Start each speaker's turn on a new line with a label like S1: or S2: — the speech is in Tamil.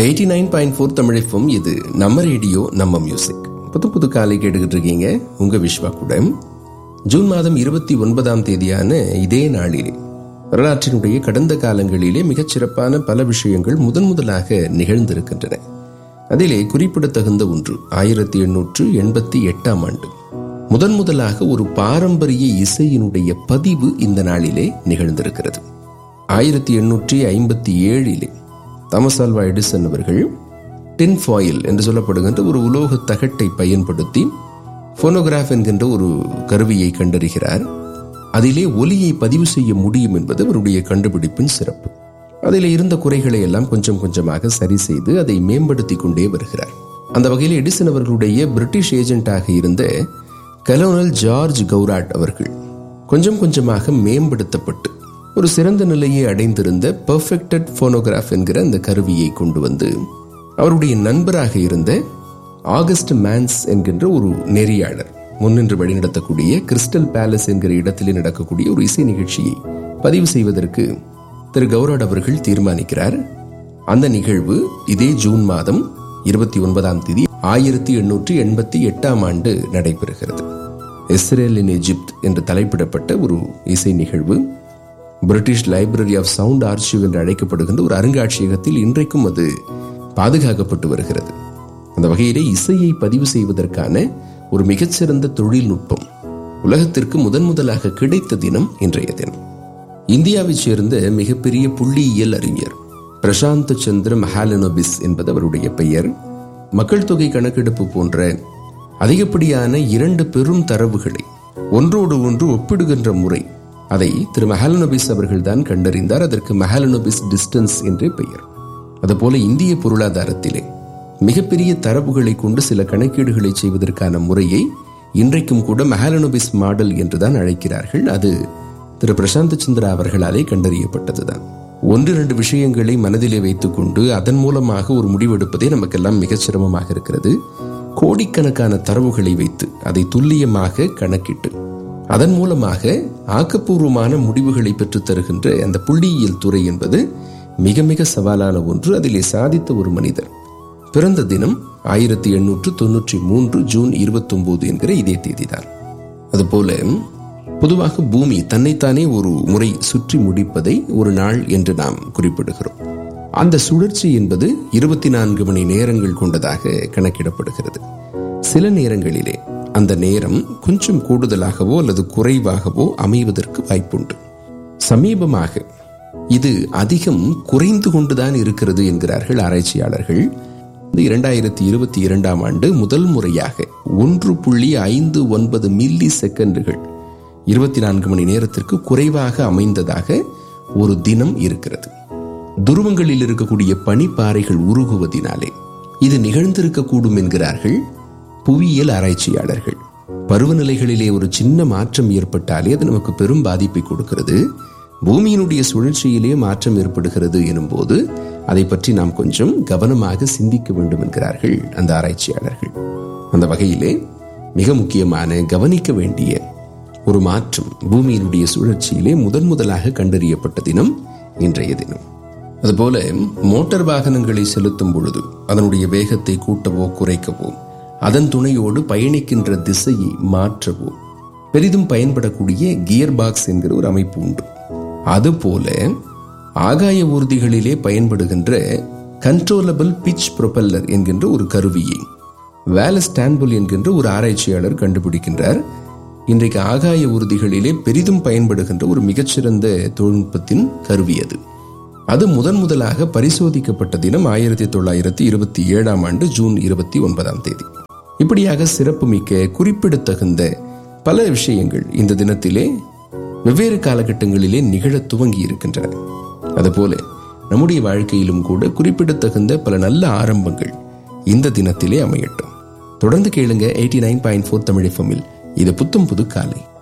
S1: எயிட்டி நைன் பாயிண்ட் ஃபோர் தமிழிஃபம் இது நம்ம ரேடியோ நம்ம மியூசிக் புது புது காலை கேட்டுக்கிட்டு இருக்கீங்க உங்க விஸ்வா கூட ஜூன் மாதம் இருபத்தி ஒன்பதாம் தேதியான இதே நாளிலே வரலாற்றினுடைய கடந்த காலங்களிலே மிகச் சிறப்பான பல விஷயங்கள் முதன் முதலாக நிகழ்ந்திருக்கின்றன அதிலே குறிப்பிடத்தகுந்த ஒன்று ஆயிரத்தி எண்ணூற்று எண்பத்தி எட்டாம் ஆண்டு முதன் முதலாக ஒரு பாரம்பரிய இசையினுடைய பதிவு இந்த நாளிலே நிகழ்ந்திருக்கிறது ஆயிரத்தி எண்ணூற்றி ஐம்பத்தி ஏழிலே தாமஸ் ஆல்வா எடிசன் அவர்கள் டின் ஃபாயில் என்று சொல்லப்படுகின்ற ஒரு உலோக தகட்டை பயன்படுத்தி போனோகிராஃப் என்கின்ற ஒரு கருவியை கண்டறிகிறார் அதிலே ஒலியை பதிவு செய்ய முடியும் என்பது அவருடைய கண்டுபிடிப்பின் சிறப்பு அதில் இருந்த குறைகளை எல்லாம் கொஞ்சம் கொஞ்சமாக சரி செய்து அதை மேம்படுத்தி கொண்டே வருகிறார் அந்த வகையில் எடிசன் அவர்களுடைய பிரிட்டிஷ் ஏஜென்ட்டாக இருந்த கலோனல் ஜார்ஜ் கௌராட் அவர்கள் கொஞ்சம் கொஞ்சமாக மேம்படுத்தப்பட்டு ஒரு சிறந்த நிலையை அடைந்திருந்த பெர்ஃபெக்டட் போனோகிராஃப் என்கிற அந்த கருவியை கொண்டு வந்து அவருடைய நண்பராக இருந்த ஆகஸ்ட் மேன்ஸ் என்கின்ற ஒரு நெறியாளர் முன்னின்று வழிநடத்தக்கூடிய கிறிஸ்டல் பேலஸ் என்கிற இடத்திலே நடக்கக்கூடிய ஒரு இசை நிகழ்ச்சியை பதிவு செய்வதற்கு திரு கௌராட் அவர்கள் தீர்மானிக்கிறார் அந்த நிகழ்வு இதே ஜூன் மாதம் இருபத்தி ஒன்பதாம் தேதி ஆயிரத்தி எண்ணூற்றி எண்பத்தி எட்டாம் ஆண்டு நடைபெறுகிறது இஸ்ரேல் இன் எஜிப்த் என்று தலைப்பிடப்பட்ட ஒரு இசை நிகழ்வு British Library of Sound Archive என்று அழைக்கப்படுகின்ற ஒரு அருங்காட்சியகத்தில் இன்றைக்கும் அது பாதுகாக்கப்பட்டு வருகிறது அந்த வகையிலே இசையை பதிவு செய்வதற்கான ஒரு மிகச்சிறந்த தொழில்நுட்பம் உலகத்திற்கு முதன் முதலாக கிடைத்த தினம் இன்றைய தினம் இந்தியாவைச் சேர்ந்த மிகப்பெரிய புள்ளியியல் அறிஞர் பிரசாந்த் சந்திர மஹாலனோபிஸ் என்பது அவருடைய பெயர் மக்கள் தொகை கணக்கெடுப்பு போன்ற அதிகப்படியான இரண்டு பெரும் தரவுகளை ஒன்றோடு ஒன்று ஒப்பிடுகின்ற முறை அதை திரு மஹாலனோபிஸ் அவர்கள் தான் கண்டறிந்தார் அதற்கு மஹாலனோபிஸ் டிஸ்டன்ஸ் என்றே பெயர் அதுபோல இந்திய பொருளாதாரத்திலே மிகப்பெரிய தரவுகளை கொண்டு சில கணக்கீடுகளை செய்வதற்கான முறையை இன்றைக்கும் கூட மஹாலனோபிஸ் மாடல் என்றுதான் அழைக்கிறார்கள் அது திரு பிரசாந்த் சந்திரா அவர்களாலே கண்டறியப்பட்டதுதான் ஒன்று இரண்டு விஷயங்களை மனதிலே வைத்துக்கொண்டு அதன் மூலமாக ஒரு முடிவெடுப்பதே நமக்கெல்லாம் மிகச் சிரமமாக இருக்கிறது கோடிக்கணக்கான தரவுகளை வைத்து அதை துல்லியமாக கணக்கிட்டு அதன் மூலமாக ஆக்கப்பூர்வமான முடிவுகளை பெற்றுத் தருகின்ற அந்த புள்ளியியல் துறை என்பது மிக மிக சவாலான ஒன்று அதிலே சாதித்த ஒரு மனிதர் பிறந்த தினம் ஆயிரத்தி எண்ணூற்று தொன்னூற்றி மூன்று ஜூன் இருபத்தி ஒன்பது என்கிற இதே தேதிதான் அதுபோல பொதுவாக பூமி தன்னைத்தானே ஒரு முறை சுற்றி முடிப்பதை ஒரு நாள் என்று நாம் குறிப்பிடுகிறோம் அந்த சுழற்சி என்பது இருபத்தி நான்கு மணி நேரங்கள் கொண்டதாக கணக்கிடப்படுகிறது சில நேரங்களிலே அந்த நேரம் கொஞ்சம் கூடுதலாகவோ அல்லது குறைவாகவோ அமைவதற்கு வாய்ப்புண்டு சமீபமாக இது அதிகம் குறைந்து கொண்டுதான் இருக்கிறது என்கிறார்கள் ஆராய்ச்சியாளர்கள் இரண்டாயிரத்தி இருபத்தி இரண்டாம் ஆண்டு முதல் முறையாக ஒன்று புள்ளி ஐந்து ஒன்பது மில்லி செகண்டுகள் இருபத்தி நான்கு மணி நேரத்திற்கு குறைவாக அமைந்ததாக ஒரு தினம் இருக்கிறது துருவங்களில் இருக்கக்கூடிய பனிப்பாறைகள் உருகுவதினாலே இது நிகழ்ந்திருக்கக்கூடும் என்கிறார்கள் புவியியல் ஆராய்ச்சியாளர்கள் பருவநிலைகளிலே ஒரு சின்ன மாற்றம் ஏற்பட்டாலே அது நமக்கு பெரும் பாதிப்பை கொடுக்கிறது பூமியினுடைய சுழற்சியிலே மாற்றம் ஏற்படுகிறது எனும்போது அதை பற்றி நாம் கொஞ்சம் கவனமாக சிந்திக்க வேண்டும் என்கிறார்கள் அந்த ஆராய்ச்சியாளர்கள் அந்த வகையிலே மிக முக்கியமான கவனிக்க வேண்டிய ஒரு மாற்றம் பூமியினுடைய சுழற்சியிலே முதன் முதலாக கண்டறியப்பட்ட தினம் இன்றைய தினம் அதுபோல மோட்டார் வாகனங்களை செலுத்தும் பொழுது அதனுடைய வேகத்தை கூட்டவோ குறைக்கவோ அதன் துணையோடு பயணிக்கின்ற திசையை மாற்றவோ பெரிதும் பயன்படக்கூடிய கியர் பாக்ஸ் என்கிற ஒரு அமைப்பு உண்டு அதுபோல ஆகாய ஊர்திகளிலே பயன்படுகின்ற கண்ட்ரோலபிள் பிச் ப்ரொபல்லர் என்கின்ற ஒரு கருவியை வேலஸ் ஸ்டான்புல் என்கின்ற ஒரு ஆராய்ச்சியாளர் கண்டுபிடிக்கின்றார் இன்றைக்கு ஆகாய ஊர்திகளிலே பெரிதும் பயன்படுகின்ற ஒரு மிகச்சிறந்த தொழில்நுட்பத்தின் கருவி அது அது முதன் முதலாக பரிசோதிக்கப்பட்ட தினம் ஆயிரத்தி தொள்ளாயிரத்தி இருபத்தி ஏழாம் ஆண்டு ஜூன் இருபத்தி ஒன்பதாம் தேதி இப்படியாக சிறப்புமிக்க குறிப்பிடத்தகுந்த பல விஷயங்கள் இந்த தினத்திலே வெவ்வேறு காலகட்டங்களிலே நிகழ துவங்கி இருக்கின்றன அதுபோல நம்முடைய வாழ்க்கையிலும் கூட குறிப்பிடத்தகுந்த பல நல்ல ஆரம்பங்கள் இந்த தினத்திலே அமையட்டும் தொடர்ந்து கேளுங்க eighty nine point four Tamil இது புத்தம் புது காலை